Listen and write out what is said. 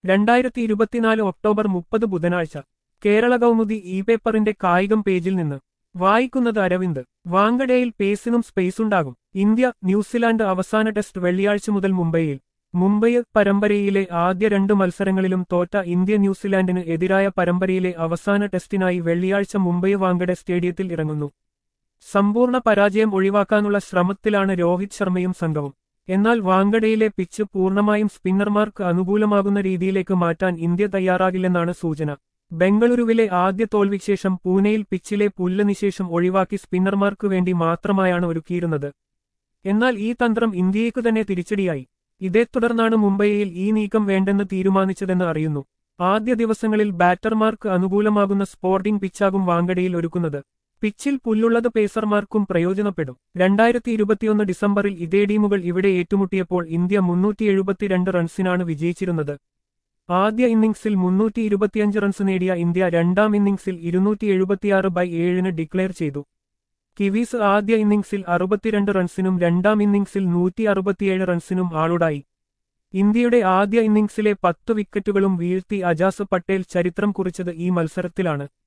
രണ്ടായിരത്തി ഇരുപത്തിനാല് ഒക്ടോബർ മുപ്പത് ബുധനാഴ്ച കേരള കൗമുദി ഇ പേപ്പറിന്റെ കായികം പേജിൽ നിന്ന് വായിക്കുന്നത് അരവിന്ദ് വാങ്കഡേയിൽ പേസിനും സ്പേസുണ്ടാകും ഇന്ത്യ ന്യൂസിലാൻഡ് അവസാന ടെസ്റ്റ് വെള്ളിയാഴ്ച മുതൽ മുംബൈയിൽ മുംബൈ പരമ്പരയിലെ ആദ്യ രണ്ട് മത്സരങ്ങളിലും തോറ്റ ഇന്ത്യ ന്യൂസിലാൻഡിന് എതിരായ പരമ്പരയിലെ അവസാന ടെസ്റ്റിനായി വെള്ളിയാഴ്ച മുംബൈ വാങ്കഡെ സ്റ്റേഡിയത്തിൽ ഇറങ്ങുന്നു സമ്പൂർണ്ണ പരാജയം ഒഴിവാക്കാനുള്ള ശ്രമത്തിലാണ് രോഹിത് ശർമ്മയും സംഘവും എന്നാൽ വാങ്കഡയിലെ പിച്ച് പൂർണ്ണമായും സ്പിന്നർമാർക്ക് അനുകൂലമാകുന്ന രീതിയിലേക്ക് മാറ്റാൻ ഇന്ത്യ തയ്യാറാകില്ലെന്നാണ് സൂചന ബംഗളൂരുവിലെ ആദ്യ തോൽവിക്ക് ശേഷം പൂനെയിൽ പിച്ചിലെ പുല്ല് നിശേഷം ഒഴിവാക്കി സ്പിന്നർമാർക്ക് വേണ്ടി മാത്രമായാണ് ഒരുക്കിയിരുന്നത് എന്നാൽ ഈ തന്ത്രം ഇന്ത്യയ്ക്കു തന്നെ തിരിച്ചടിയായി ഇതേ തുടർന്നാണ് മുംബൈയിൽ ഈ നീക്കം വേണ്ടെന്ന് തീരുമാനിച്ചതെന്ന് അറിയുന്നു ആദ്യ ദിവസങ്ങളിൽ ബാറ്റർമാർക്ക് അനുകൂലമാകുന്ന സ്പോർട്ടിംഗ് പിച്ചാകും വാങ്കഡയിൽ ഒരുക്കുന്നത് പിച്ചിൽ പുല്ലുള്ളത് പേസർമാർക്കും പ്രയോജനപ്പെടും രണ്ടായിരത്തി ഇരുപത്തിയൊന്ന് ഡിസംബറിൽ ഇതേ ടീമുകൾ ഇവിടെ ഏറ്റുമുട്ടിയപ്പോൾ ഇന്ത്യ മുന്നൂറ്റി എഴുപത്തിരണ്ട് റൺസിനാണ് വിജയിച്ചിരുന്നത് ആദ്യ ഇന്നിംഗ്സിൽ മുന്നൂറ്റി ഇരുപത്തിയഞ്ച് റൺസ് നേടിയ ഇന്ത്യ രണ്ടാം ഇന്നിംഗ്സിൽ ഇരുന്നൂറ്റി എഴുപത്തിയാറ് ബൈ ഏഴിന് ഡിക്ലെയർ ചെയ്തു കിവീസ് ആദ്യ ഇന്നിംഗ്സിൽ അറുപത്തിരണ്ട് റൺസിനും രണ്ടാം ഇന്നിംഗ്സിൽ നൂറ്റി അറുപത്തിയേഴ് റൺസിനും ആളുടായി ഇന്ത്യയുടെ ആദ്യ ഇന്നിംഗ്സിലെ പത്ത് വിക്കറ്റുകളും വീഴ്ത്തി അജാസ് പട്ടേൽ ചരിത്രം കുറിച്ചത് ഈ മത്സരത്തിലാണ്